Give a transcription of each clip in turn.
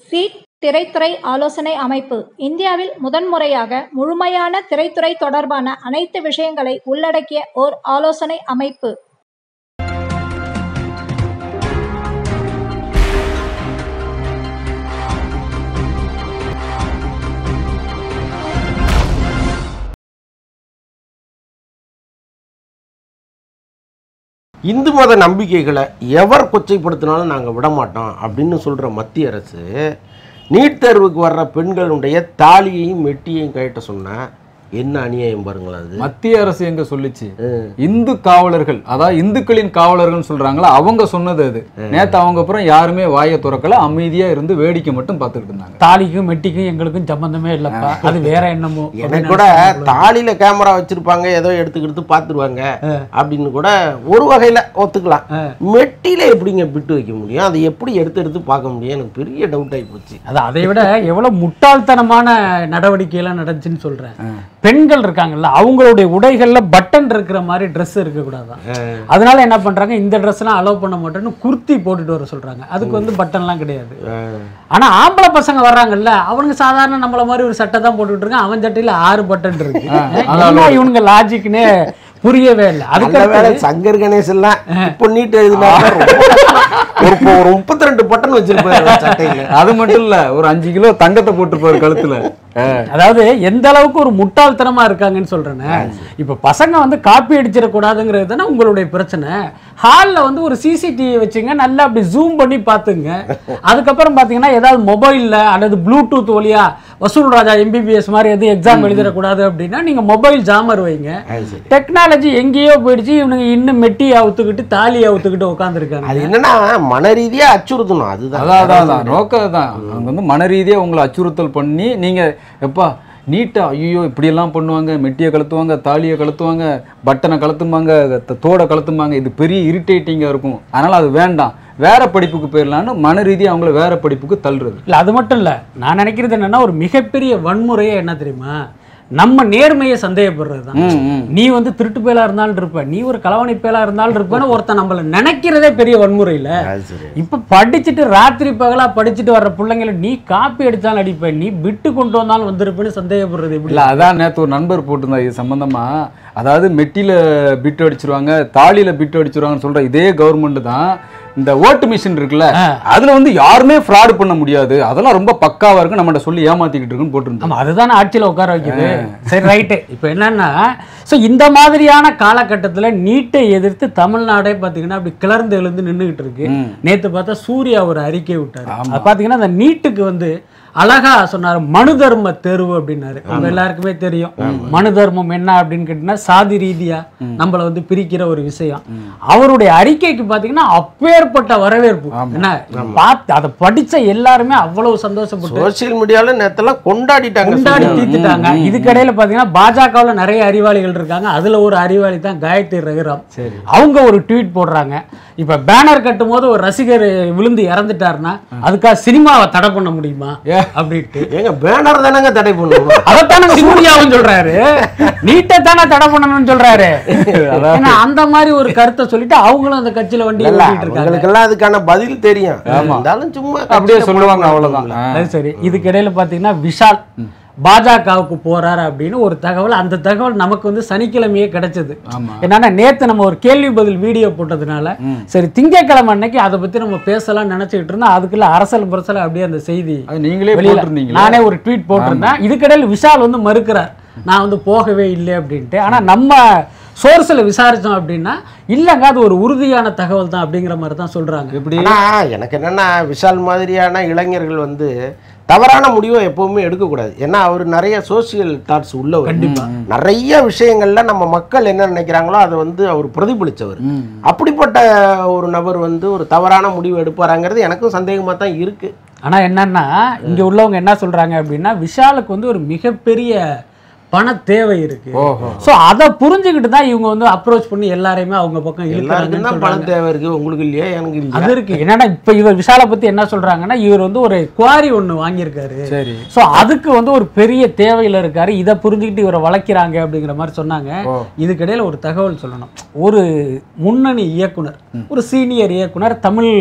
Seat திரைத்துறை ஆலோசனை அமைப்பு இந்தியாவில் முதன்முறையாக முழுமையான திரைத்துறை தொடர்பான அனைத்து விஷயங்களை உள்ளடக்கிய ஓர் ஆலோசனை அமைப்பு இந்து மத நம்பிக்கைகளை எவர் கொச்சைப்படுத்தினாலும் நாங்கள் விட மாட்டோம் அப்படின்னு சொல்கிற மத்திய அரசு நீட் தேர்வுக்கு வர்ற பெண்களுடைய தாலியையும் மெட்டியையும் கழட்ட சொன்னா என்ன அநியாயம் பாருங்களேன் அது மத்திய அரசு எங்க சொல்லுச்சு இந்து காவலர்கள் அதாவது இந்துக்களின் காவலர்கள் சொல்றாங்களா அவங்க சொன்னது அது நேத்து அவங்க அப்புறம் யாருமே வாயை துறக்கல அமைதியா இருந்து வேடிக்கை மட்டும் பார்த்துக்கிட்டு இருந்தாங்க தாலிக்கும் மெட்டிக்கும் எங்களுக்கும் சம்பந்தமே இல்லப்பா அது வேற என்னமோ எனக்கு கூட தாலியில கேமரா வச்சிருப்பாங்க ஏதோ எடுத்துக்கிட்டு பார்த்துருவாங்க அப்படின்னு கூட ஒரு வகையில ஒத்துக்கலாம் மெட்டியில எப்படிங்க பிட்டு வைக்க முடியும் அதை எப்படி எடுத்து எடுத்து பார்க்க முடியும் எனக்கு பெரிய டவுட் ஆகி போச்சு அது அதை விட எவ்வளவு முட்டாள்தனமான நடவடிக்கை எல்லாம் நடந்துச்சுன்னு சொல்றேன் பெண்கள் இருக்காங்கல்ல அவங்களுடைய உடைகள்ல பட்டன் இருக்கிற மாதிரி Dress இருக்கக்கூடாதான் அதனால என்ன பண்றாங்க இந்த Dress எல்லாம் அலோவ் பண்ண மாட்டேன்னு குர்த்தி போட்டுட்டு வர சொல்றாங்க அதுக்கு வந்து பட்டன்லாம் கிடையாது ஆனா ஆம்பளை பசங்க வர்றாங்கல்ல அவனுங்க சாதாரண நம்மள மாதிரி ஒரு சட்டை தான் போட்டுட்டு இருக்கான் அவன் சட்டையில ஆறு பட்டன் இருக்கு என்ன இவனுங்க லாஜிக்னே புரியவே இல்லை அந்த அதுக்கு வேலை சங்கர் கணேஷ் எல்லாம் இப்போ நீட் எழுதினா ஒரு ஒரு முப்பத்தி ரெண்டு பட்டன் வச்சிருப்பாரு சட்டையில அது மட்டும் இல்ல ஒரு அஞ்சு கிலோ தங்கத்தை போட்டுருப்பாரு கழுத்துல அதாவது எந்த அளவுக்கு ஒரு முட்டாள்தனமா இருக்காங்கன்னு சொல்றேனே இப்ப பசங்க வந்து காப்பி அடிச்சிடக்கூடாதுங்கிறது தானே உங்களுடைய பிரச்சனை ஹாலில் வந்து ஒரு சிசிடிவி வச்சுங்க நல்லா அப்படி ஜூம் பண்ணி பார்த்துங்க அதுக்கப்புறம் பார்த்தீங்கன்னா ஏதாவது மொபைலில் அல்லது ப்ளூடூத் வழியா வசூல் ராஜா எம்பிபிஎஸ் மாதிரி எதுவும் எக்ஸாம் எழுதிடக்கூடாது அப்படின்னா நீங்க மொபைல் ஜாமர் வைங்க அது சரி. டெக்னாலஜி எங்கேயோ போயிடுச்சு இவனுங்க இன்னும் மெட்டி அவுத்துக்கிட்டு தாலி அவுத்துக்கிட்டு உட்காந்துருக்காங்க அது என்னன்னா மன ரீதியா அச்சுறுத்தணும் அதுதான் அதான் அதான் அதான் நோக்கம் தான் அவங்க வந்து மன ரீதியா உங்களை அச்சுறுத்தல் பண்ணி நீங்க எப்பா நீட்டா ஐயோ இப்படியெல்லாம் பண்ணுவாங்க மெட்டியை கழுத்துவாங்க தாலியை கழுத்துவாங்க பட்டனை கழுத்துமாங்க த- தோடை கழுத்துமாங்க இது பெரிய இரிட்டேட்டிங்காக இருக்கும் அதனால அது வேண்டாம் வேற படிப்புக்கு போயிடலான்னு மன ரீதியா அவங்கள வேற படிப்புக்கு தள்ளுறது இல்ல அது மட்டும் இல்ல நான் நினைக்கிறது என்னன்னா ஒரு மிகப்பெரிய வன்முறையே என்ன தெரியுமா நம்ம நேர்மையை சந்தேகப்படுறது தான் ம், ம். நீ வந்து திருட்டு பேலா இருந்தாலும் இருப்ப நீ ஒரு களவாணி பேலா இருந்தாலும் இருப்பேன்னு ஒருத்தன் நம்மள நினைக்கிறதே பெரிய வன்முறை இல்ல அது சரி இப்ப படிச்சுட்டு ராத்திரி பகலா படிச்சுட்டு வர்ற பிள்ளைங்களை நீ காப்பி அடிச்சாலும் அடிப்ப நீ விட்டு கொண்டு வந்தாலும் வந்திருப்பேன்னு சந்தேகப்படுறது எப்படி இல்ல அதான் நேத்து ஒரு நண்பர் போட்டிருந்தா இது சம்பந்தமா அதாவது மெட்டில பிட் அடிச்சிருவாங்க தாலியில பிட் அடிச்சிருவாங்கன்னு சொல்ற இதே கவர்மெண்ட் தான் இந்த ஓட்டு மிஷின் இருக்குல்ல அதுல வந்து யாருமே ஃப்ராட் பண்ண முடியாது அதெல்லாம் ரொம்ப பக்காவா இருக்கு நம்மகிட்ட சொல்லி ஏமாத்திக்கிட்டு இருக்குன்னு போட்டிருந்தாங்க ஆமா அதுதானே ஆட்சியில் உட்கார வைக்குது சரி ரைட்டு இப்போ என்னன்னா ஸோ இந்த மாதிரியான காலகட்டத்தில் நீட்டை எதிர்த்து தமிழ்நாடே பார்த்தீங்கன்னா அப்படி கிளர்ந்து எழுந்து நின்றுகிட்டு இருக்கு நேத்து பார்த்தா சூர்யா ஒரு அறிக்கை விட்டார் அது பார்த்தீங்கன்னா அந்த நீட்டுக்கு வந்து அழகா சொன்னார் மனு தர்ம தேர்வு அப்படின்னாரு உங்க எல்லாருக்குமே தெரியும் மனு தர்மம் என்ன அப்படின்னு கேட்டீங்கன்னா சாதி ரீதியா நம்மள வந்து பிரிக்கிற ஒரு விஷயம் அவருடைய அறிக்கைக்கு பார்த்தீங்கன்னா அப்பேற்பட்ட வரவேற்பு என்ன பார்த்து அதை படிச்ச எல்லாருமே அவ்வளவு சந்தோஷப்பட்டு சோசியல் மீடியால நேத்தெல்லாம் கொண்டாடிட்டாங்க கொண்டாடி சொல்லுங்க. தீர்த்துட்டாங்க இதுக்கிடையில பாத்தீங்கன்னா பாஜகவுல நிறைய அறிவாளிகள் இருக்காங்க அதுல ஒரு அறிவாளி தான் காயத்ரி ரகுராம் அவங்க ஒரு ட்வீட் போடுறாங்க இப்ப பேனர் கட்டும் போது ஒரு ரசிகர் விழுந்து இறந்துட்டாருன்னா அதுக்காக சினிமாவை தடை பண்ண முடியுமா அப்படின்ட்டு ஏங்க பேனர் தானங்க தடை பண்ணுவோம் அதைத்தானே சூர்யாவும் சொல்றாரு நீட்டை தானே தடை பண்ணணும்னு சொல்றாரு ஏன்னா அந்த மாதிரி ஒரு கருத்தை சொல்லிட்டு அவங்களும் அந்த கட்சியில வண்டி இல்ல ஓட்டிட்டு இருக்காங்க அவங்களுக்கெல்லாம் அதுக்கான பதில் தெரியும் இருந்தாலும் சும்மா அப்படியே கட்சியில சொல்லுவாங்க போட அவ்வளவுதான் மாட்டாங்களா? அது சரி இதுக்கு இடையில பாத்தீங்கன்னா விஷால் பாஜகவுக்கு போறாரு அப்படின்னு ஒரு தகவல் அந்த தகவல் நமக்கு வந்து சனிக்கிழமையே கிடைச்சது என்னன்னா நேத்து நம்ம ஒரு கேள்வி பதில் வீடியோ போட்டதுனால சரி திங்கட்கிழமை அன்னைக்கு அதை பத்தி நம்ம பேசலாம் நினைச்சுக்கிட்டு இருந்தோம் அதுக்குள்ள அரசல் புரசல் அப்படியே அந்த செய்தி அது நீங்களே வெளியில போட்டிருந்தீங்களா நானே ஒரு ட்வீட் போட்டிருந்தேன் இதுக்கிடையில் விஷால் வந்து மறுக்கிறார் நான் வந்து போகவே இல்லை அப்படின்ட்டு ஆனா நம்ம சோர்ஸில் விசாரிச்சோம் அப்படின்னா இல்லைங்க அது ஒரு உறுதியான தகவல் தான் அப்படிங்கிற மாதிரி தான் சொல்றாங்க எப்படி ஆனா எனக்கு என்னன்னா விஷால் மாதிரியான இளைஞர்கள் வந்து தவறான முடிவை எப்பவுமே எடுக்கக்கூடாது ஏன்னா அவர் நிறைய சோசியல் தாட்ஸ் உள்ளவர் கண்டிப்பா நிறைய விஷயங்கள்ல நம்ம மக்கள் என்ன நினைக்கிறாங்களோ அதை வந்து அவர் பிரதிபலிச்சவர் அப்படிப்பட்ட ஒரு நபர் வந்து ஒரு தவறான முடிவு எடுப்பாராங்கிறது எனக்கும் சந்தேகமா தான் இருக்கு ஆனா என்னன்னா இங்க உள்ளவங்க என்ன சொல்றாங்க அப்படின்னா விஷாலுக்கு வந்து ஒரு மிகப்பெரிய பண தேவை இருக்கு ஓஹோ ஸோ அதை புரிஞ்சுக்கிட்டு தான் இவங்க வந்து அப்ரோச் பண்ணி எல்லாரையுமே அவங்க பக்கம் எல்லாருக்கும் இழுக்கிறாங்கன்னு தான் பணம் சொல்றாங்க தேவை இருக்கு உங்களுக்கு இல்லையா எனக்கு இல்லையா அது இருக்கு என்னன்னா இப்ப இவர் விஷாலை பத்தி என்ன சொல்றாங்கன்னா இவர் வந்து ஒரு குவாரி ஒண்ணு வாங்கியிருக்காரு சரி ஸோ அதுக்கு வந்து ஒரு பெரிய தேவையில இருக்காரு இதை புரிஞ்சுக்கிட்டு இவரை வளைக்கிறாங்க அப்படிங்கிற மாதிரி சொன்னாங்க இதுக்கிடையில ஒரு தகவல் சொல்லணும் ஒரு முன்னணி இயக்குனர் ஒரு சீனியர் இயக்குனர் தமிழ்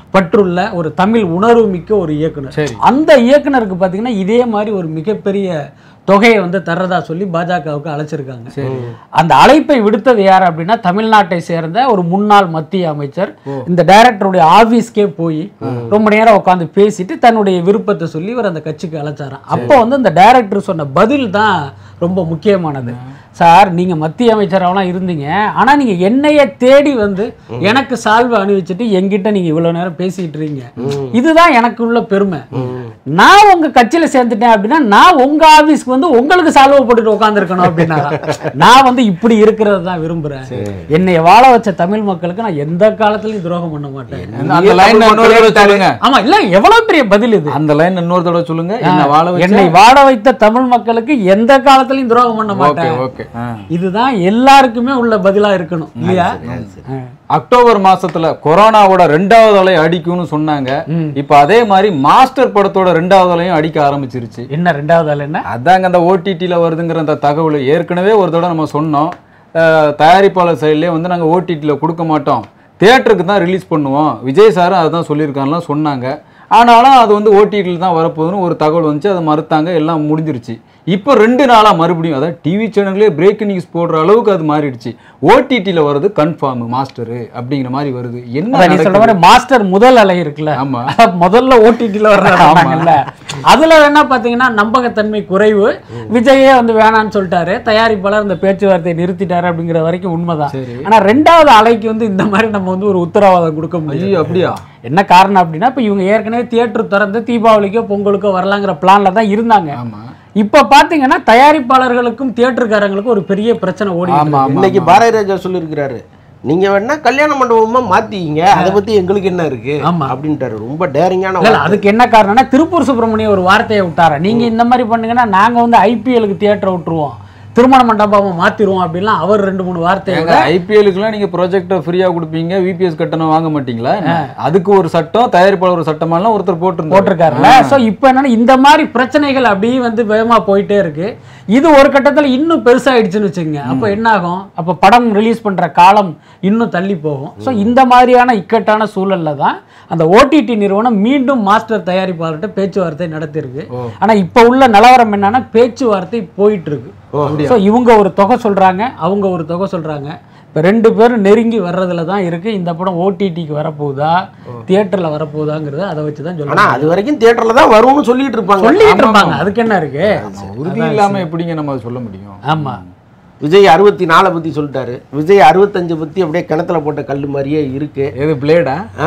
பற்றுள்ள ஒரு தமிழ் உணர்வு மிக்க ஒரு இயக்குனர் சரி. அந்த இயக்குனருக்கு பார்த்தீங்கன்னா இதே மாதிரி ஒரு மிகப்பெரிய தொகையை வந்து தர்றதா சொல்லி பாஜகவுக்கு அழைச்சிருக்காங்க அந்த அழைப்பை விடுத்தது யார் அப்படின்னா தமிழ்நாட்டை சேர்ந்த ஒரு முன்னாள் மத்திய அமைச்சர் இந்த டைரக்டருடைய ஆபீஸ்க்கே போய் ரொம்ப நேரம் உட்காந்து பேசிட்டு தன்னுடைய விருப்பத்தை சொல்லி இவர் அந்த கட்சிக்கு அழைச்சாராம் அப்போ வந்து இந்த டைரக்டர் சொன்ன பதில் தான் ரொம்ப முக்கியமானது சார் நீங்க மத்திய அமைச்சராகலாம் இருந்தீங்க ஆனா நீங்க என்னைய தேடி வந்து எனக்கு சால்வை அணிவிச்சிட்டு என்கிட்ட நீங்க இவ்வளவு நேரம் பேசிட்டு இருக்கீங்க இதுதான் எனக்கு உள்ள பெருமை நான் உங்க கட்சியில சேர்ந்துட்டேன் அப்படின்னா நான் உங்க ஆபீஸ்க்கு வந்து உங்களுக்கு சால்வை போட்டுட்டு உட்காந்துருக்கணும் அப்படின்னா நான் வந்து இப்படி இருக்கிறது தான் விரும்புறேன் என்னைய வாழ வச்ச தமிழ் மக்களுக்கு நான் எந்த காலத்துலயும் துரோகம் பண்ண மாட்டேன் அந்த லைன் இன்னொரு தடவை சொல்லுங்க ஆமா இல்ல எவ்வளவு பெரிய பதில் இது அந்த லைன் இன்னொரு தடவை சொல்லுங்க என்ன வாழ வச்ச என்னை வாழ வைத்த தமிழ் மக்களுக்கு எந்த காலத்திலயும் துரோகம் பண்ண ஓகே மாட்டேன் ஓகே இதுதான் எல்லாருக்குமே உள்ள பதிலா இருக்கணும் இல்லையா ஆ. அக்டோபர் மாசத்துல கொரோனாவோட ரெண்டாவது அலை அடிக்கும்னு சொன்னாங்க இப்ப அதே மாதிரி மாஸ்டர் படத்தோட ரெண்டாவது அலையும் அடிக்க ஆரம்பிச்சிருச்சு என்ன ரெண்டாவது ஆள் என்ன அதாங்க அந்த ஓடிடியில் வருதுங்கிற அந்த தகவல் ஏற்கனவே ஒரு தடவை நம்ம சொன்னோம் அஹ், தயாரிப்பாளர் சைட்லேயே வந்து நாங்கள் ஓடிடியில் கொடுக்க மாட்டோம் தியேட்டருக்கு தான் ரிலீஸ் பண்ணுவோம் விஜய் சாரும் அதை தான் சொல்லியிருக்காங்கலாம் சொன்னாங்க ஆனாலும் அது வந்து ஓடிடியில் தான் வரப்போகுதுன்னு ஒரு தகவல் வந்துச்சு அதை மறுத்தாங்க எல்லாம் முடிஞ்சிருச்சு இப்போ ரெண்டு நாளாக மறுபடியும் அதாவது டிவி சேனல்லே பிரேக் நியூஸ் போடுற அளவுக்கு அது மாறிடுச்சு ஓடிடியில் வர்றது கன்ஃபார்ம் மாஸ்டரு அப்படிங்கிற மாதிரி வருது என்ன அதான் நீ சொல்ற நடக்குது? மாதிரி மாஸ்டர் முதல் அலை இருக்குல்ல ஆமா. முதல்ல ஓடிடில வர்றாங்கல்ல அதுல வேணா பாத்தீங்கன்னா நம்பகத்தன்மை குறைவு விஜயே வந்து வேணான்னு சொல்லிட்டாரு தயாரிப்பாளர் இந்த பேச்சுவார்த்தையை நிறுத்திட்டாரு அப்படிங்கிற வரைக்கும் உண்மைதான் ஆனா ரெண்டாவது அலைக்கு வந்து இந்த மாதிரி நம்ம வந்து ஒரு உத்தரவாதம் கொடுக்க முடியும் ஐயோ அப்படியா என்ன காரணம் அப்படின்னா இப்ப இவங்க ஏற்கனவே தியேட்டர் திறந்து தீபாவளிக்கோ பொங்கலுக்கோ வரலாங்கிற பிளான்ல தான் இருந்தாங்க ஆமா இப்ப பாத்தீங்கன்னா தயாரிப்பாளர்களுக்கும் தியேட்டருக்காரங்களுக்கும் ஒரு பெரிய பிரச்சனை ஓடி ஆமா ஆமா இன்னைக்கு பாரதி ராஜா சொல்லியிருக்கிறாரு நீங்க வேணா கல்யாண மண்டபமா மாத்திக்கிங்க அதை பத்தி எங்களுக்கு என்ன இருக்கு ஆமா. அப்படின்ட்டாரு ரொம்ப டேரிங்கான இல்ல, இல்ல, அதுக்கு என்ன காரணம்னா திருப்பூர் சுப்பிரமணியம் ஒரு வார்த்தையை விட்டார நீங்க இந்த மாதிரி பண்ணுங்கன்னா நாங்க வந்து ஐபிஎலுக்கு தியேட்டர் விட்டுருவோம் திருமண மண்டபமா மாத்திருவோம் அப்படின்லாம் அவர் ரெண்டு மூணு வார்த்தையை ஏங்க ஐபிஎலுக்குலாம் நீங்க ப்ரொஜெக்டை ஃப்ரீயா கொடுப்பீங்க விபிஎஸ் கட்டணம் வாங்க மாட்டீங்களா என்ன? அதுக்கு ஒரு சட்டம் தயாரிப்பாளர் ஒரு சட்டமெல்லாம் ஒருத்தர் போட்டு போட்டிருக்காருல்ல சோ இப்போ என்னன்னா இந்த மாதிரி பிரச்சனைகள் அப்படியே வந்து வேகமா போயிட்டே இருக்கு இது ஒரு கட்டத்துல இன்னும் பெருசாயிடுச்சுன்னு வச்சுக்கோங்க அப்போ என்ன ஆகும் அப்போ படம் ரிலீஸ் பண்ற காலம் இன்னும் தள்ளி போகும் சோ இந்த மாதிரியான இக்கட்டான சூழல்ல தான் அந்த ஓடிடி நிறுவனம் மீண்டும் மாஸ்டர் தயாரிப்பாளர்கிட்ட பேச்சுவார்த்தை நடத்திருக்கு ஆனா இப்போ உள்ள நிலவரம் என்னன்னா பேச்சுவார்த்தை போயிட்டு இருக்கு ஸோ இவங்க ஒரு தொகை சொல்றாங்க அவங்க ஒரு தொகை சொல்றாங்க இப்போ ரெண்டு பேரும் நெருங்கி வர்றதுல தான் இருக்கு இந்த படம் ஓடிடிக்கு வரப்போகுதா தியேட்டர்ல வரப்போகுதாங்கிறது அதை வச்சு தான் ஆனா சொல்லணும் அது வரைக்கும் தியேட்டர்ல தான் வரும்னு சொல்லிட்டு இருப்பாங்க சொல்லிட்டு இருப்பாங்க அதுக்கு என்ன இருக்கு உறுதி இல்லாம எப்படிங்க நம்ம அதை சொல்ல முடியும் ஆமா விஜய் அறுபத்தி நாலை பத்தி சொல்லிட்டாரு விஜய் அறுபத்தஞ்சு பத்தி அப்படியே கிணத்துல போட்ட கல்லு மாதிரியே இருக்கு எது பிளேடா ஆ.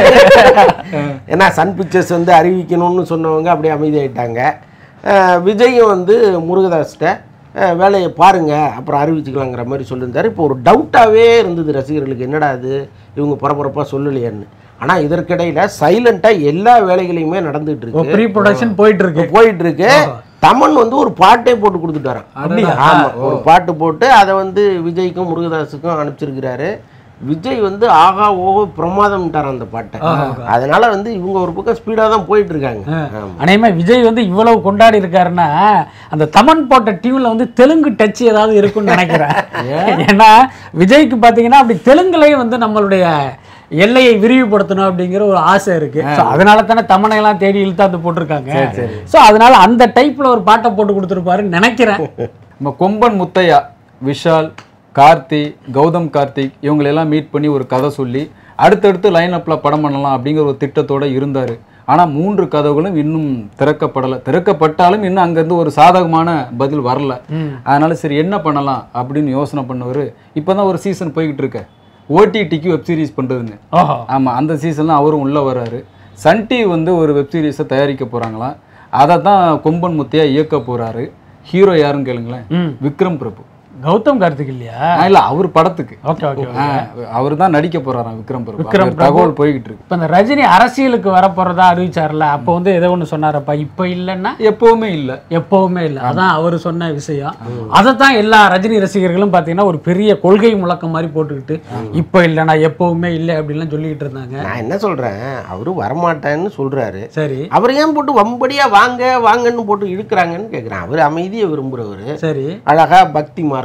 ஏன்னா சன் பிக்சர்ஸ் வந்து அறிவிக்கணும்னு சொன்னவங்க அப்படியே அமைதியாயிட்டாங்க அஹ் விஜயும் வந்து முருகதாஸ்கிட்ட அஹ் வேலையை பாருங்க அப்புறம் அறிவிச்சுக்கலாங்கிற மாதிரி சொல்லியிருந்தாரு இப்போ ஒரு டவுட்டாகவே இருந்தது ரசிகர்களுக்கு என்னடா அது இவங்க பரபரப்பாக சொல்லலையேன்னு ஆனால் இதற்கிடையில சைலண்ட்டாக எல்லா வேலைகளையுமே நடந்துட்டு இருக்கு ப்ரீ ப்ரொடக்ஷன் போயிட்டு இருக்கு போயிட்டு இருக்கு தமன் வந்து ஒரு பாட்டே போட்டு கொடுத்துட்டாராம் அப்படியா? ஆமா ஒரு பாட்டு போட்டு அதை வந்து விஜய்க்கும் முருகதாஸுக்கும் அனுப்பிச்சிருக்கிறாரு விஜய் வந்து ஆகா ஓஹோ பிரமாதம்ட்டார் அந்த பாட்டை அதனால வந்து இவங்க ஒரு பக்கம் ஸ்பீடா தான் போயிட்டு இருக்காங்க ஆமா. அநேகமா விஜய் வந்து இவ்வளவு கொண்டாடி இருக்காருன்னா அந்த தமன் போட்ட டியூன்ல வந்து தெலுங்கு டச் ஏதாவது இருக்கும்னு நினைக்கிறேன் ஏன்னா விஜய்க்கு பாத்தீங்கன்னா அப்படி தெலுங்குலயும் வந்து நம்மளுடைய எல்லையை விரிவுபடுத்தணும் அப்படிங்கிற ஒரு ஆசை இருக்கு So, அதனால தானே தமனை எல்லாம் தேடி இழுத்தாந்து போட்டிருக்காங்க சோ அதனால அந்த டைப்ல ஒரு பாட்டை போட்டு கொடுத்துருப்பாருன்னு நினைக்கிறேன் நம்ம கொம்பன் முத்தையா விஷால் கார்த்தி கௌதம் கார்த்திக் இவங்களெல்லாம் மீட் பண்ணி ஒரு கதை சொல்லி அடுத்தடுத்து லைன் அப்பில் படம் பண்ணலாம் அப்படிங்கிற ஒரு திட்டத்தோட இருந்தார் ஆனால் மூன்று கதவுகளும் இன்னும் திறக்கப்படலை திறக்கப்பட்டாலும் இன்னும் அங்கேருந்து ஒரு சாதகமான பதில் வரல அதனால சரி என்ன பண்ணலாம் அப்படின்னு யோசனை பண்ணவர் இப்போ தான் ஒரு சீசன் போய்கிட்டு இருக்க ஓடிடிக்கு வெப் சீரிஸ் பண்ணுறதுன்னு ஓஹோ ஆமாம் அந்த சீசன்ல அவரும் உள்ளே வர்றாரு சன் டிவி வந்து ஒரு வெப் சீரிஸை தயாரிக்க போகிறாங்களாம் அதை தான் கொம்பன் முத்தையா இயக்க போகிறாரு ஹீரோ யாருன்னு கேளுங்களேன் ம். விக்ரம் பிரபு கௌதம் கார்த்திக் இல்லையா ஆ, இல்ல அவர் படத்துக்கு ஓகே ஓகே அவர் தான் நடிக்க போறாராம் விக்ரம் பிரபு விக்ரம் அப்படி தகவல் போய்கிட்டு இருக்கு இப்போ இந்த ரஜினி அரசியலுக்கு வரப்போறதா அறிவிச்சார்ல அப்போ வந்து ஏதோ ஒன்று சொன்னாரப்பா இப்போ இல்லைன்னா எப்பவுமே இல்ல எப்பவுமே இல்லை அதான் அவர் சொன்ன விஷயம் அதை தான் எல்லா ரஜினி ரசிகர்களும் பார்த்தீங்கன்னா ஒரு பெரிய கொள்கை முழக்கம் மாதிரி போட்டுக்கிட்டு இப்போ இல்லைனா எப்பவுமே இல்லை அப்படின்லாம் சொல்லிக்கிட்டு இருந்தாங்க நான் என்ன சொல்றேன் அவரு வரமாட்டேன்னு சொல்றாரு சரி அவர் ஏன் போட்டு வம்படியா வாங்க வாங்கன்னு போட்டு இழுக்கிறாங்கன்னு கேட்குறேன் அவர் அமைதியை விரும்புறவர் சரி அழகா பக்தி மார்க்கம்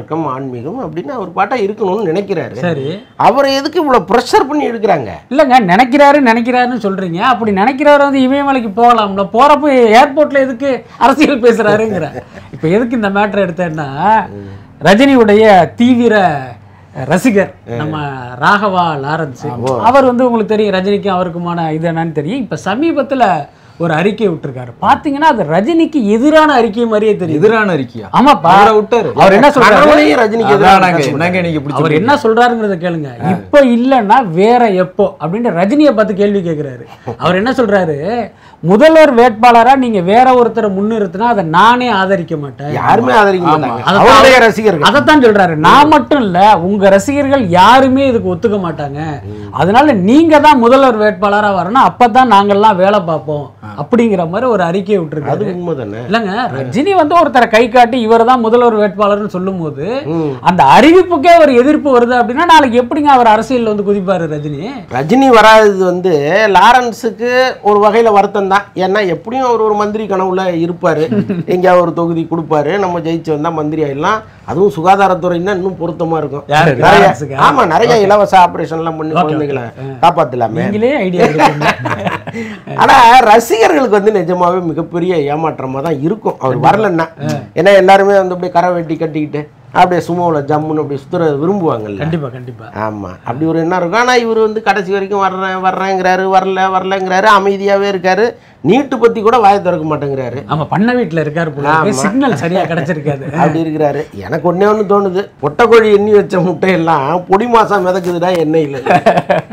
மார்க்கம் ஆன்மீகம் அப்படின்னு அவர் பாட்டா இருக்கணும்னு நினைக்கிறாரு சரி அவரை எதுக்கு இவ்வளவு ப்ரெஷர் பண்ணி எடுக்கிறாங்க இல்லைங்க நினைக்கிறாரு நினைக்கிறாருன்னு சொல்றீங்க அப்படி நினைக்கிறாரு வந்து இமயமலைக்கு போகலாம்ல போறப்ப ஏர்போர்ட்ல எதுக்கு அரசியல் பேசுறாருங்கிற இப்ப எதுக்கு இந்த மேட்டர் எடுத்தேன்னா ரஜினியுடைய தீவிர ரசிகர் நம்ம ராகவா லாரன்ஸ் அவர் வந்து உங்களுக்கு தெரியும் ரஜினிக்கும் அவருக்குமான இது என்னன்னு தெரியும் இப்ப சமீபத்துல ஒரு அறிக்கை விட்டுருக்காரு பாத்தீங்கன்னா அது ரஜினிக்கு எதிரான அறிக்கை மாதிரியே தெரியுது எதிரான இருக்கியா ஆமாப்பா அவரை விட்டாரு அவர் என்ன சொல்றாரு கனவுலையும் ரஜினிக்கு எதிராக அதானங்க, பேச என்னங்க நீங்க இப்படி அவர் சொல்றீங்க? என்ன சொல்றாருங்கிறத கேளுங்க இப்ப இல்லைன்னா வேற எப்போ அப்படின்னு ரஜினியை பார்த்து கேள்வி கேட்கிறாரு அவர் என்ன சொல்றாரு முதல்வர் வேட்பாளரா நீங்க வேற ஒருத்தரை முன்னிறுத்தினா அதை நானே ஆதரிக்க மாட்டேன் யாருமே ஆதரிக்க மாட்டாங்க அதைத்தான் அவருடைய ரசிகர்கள் அதைத்தான் சொல்றாரு நான் மட்டும் இல்ல உங்க ரசிகர்கள் யாருமே இதுக்கு ஒத்துக்க மாட்டாங்க அதனால நீங்க தான் முதல்வர் வேட்பாளரா வரணும் அப்பதான் நாங்கெல்லாம் வேலை பார்ப்போம் அப்படிங்கிற மாதிரி ஒரு அறிக்கையை அது விட்டுருக்காரு உண்மைதானே இல்லங்க ரஜினி வந்து ஒருத்தரை கை காட்டி இவர் தான் முதல்வர் வேட்பாளர்னு சொல்லும் போது ம். அந்த அறிவிப்புக்கே ஒரு எதிர்ப்பு வருது அப்படின்னா நாளைக்கு எப்படிங்க அவர் அரசியல்ல வந்து குதிப்பாரு ரஜினி ரஜினி வராதது வந்து லாரன்ஸுக்கு ஒரு வகையில வருத்தம் தான் ஏன்னா எப்படியும் அவர் ஒரு மந்திரி கனவுல இருப்பாரு எங்கேயாவது ஒரு தொகுதி கொடுப்பாரு நம்ம ஜெயிச்சு வந்தா மந்திரி ஆயிடலாம் அதுவும் சுகாதாரத்துறைன்னா இன்னும் பொருத்தமா இருக்கும் யாருக்கு? நிறைய லாரன்ஸுக்கா? ஆமா நிறைய இலவச ஆபரேஷன் எல்லாம் பண்ணி குழந்தைகளை காப்பாத்தலாமே நீங்களே ஐடியா ஆனா ரசிகர்களுக்கு வந்து நிஜமாவே மிகப்பெரிய ஏமாற்றமா தான் இருக்கும் அவர் வரலன்னா ஏன்னா எல்லாருமே வந்து அப்படியே கரை வெட்டி கட்டிக்கிட்டு அப்படியே சும்மாவில் ஜம்முன்னு அப்படி சுத்துற விரும்புவாங்கல்ல கண்டிப்பா கண்டிப்பா ஆமா அப்படி ஒரு எண்ணம் இருக்கும் ஆனா இவர் வந்து கடைசி வரைக்கும் வர்றேன் வர்றேங்கிறாரு வரல வரலங்கிறாரு அமைதியாவே இருக்காரு நீட்டு பத்தி கூட வாயை திறக்க மாட்டேங்கிறாரு ஆமா பண்ண வீட்டுல இருக்காரு போல இருக்கு. சிக்னல் சரியா கிடைச்சிருக்காது அப்படி இருக்கிறாரு எனக்கு ஒண்ணே ஒண்ணு தோணுது பொட்டைக்கோழி எண்ணி வச்ச முட்டையெல்லாம் பொடி மாசம் மிதக்குதுடா எண்ணெயில்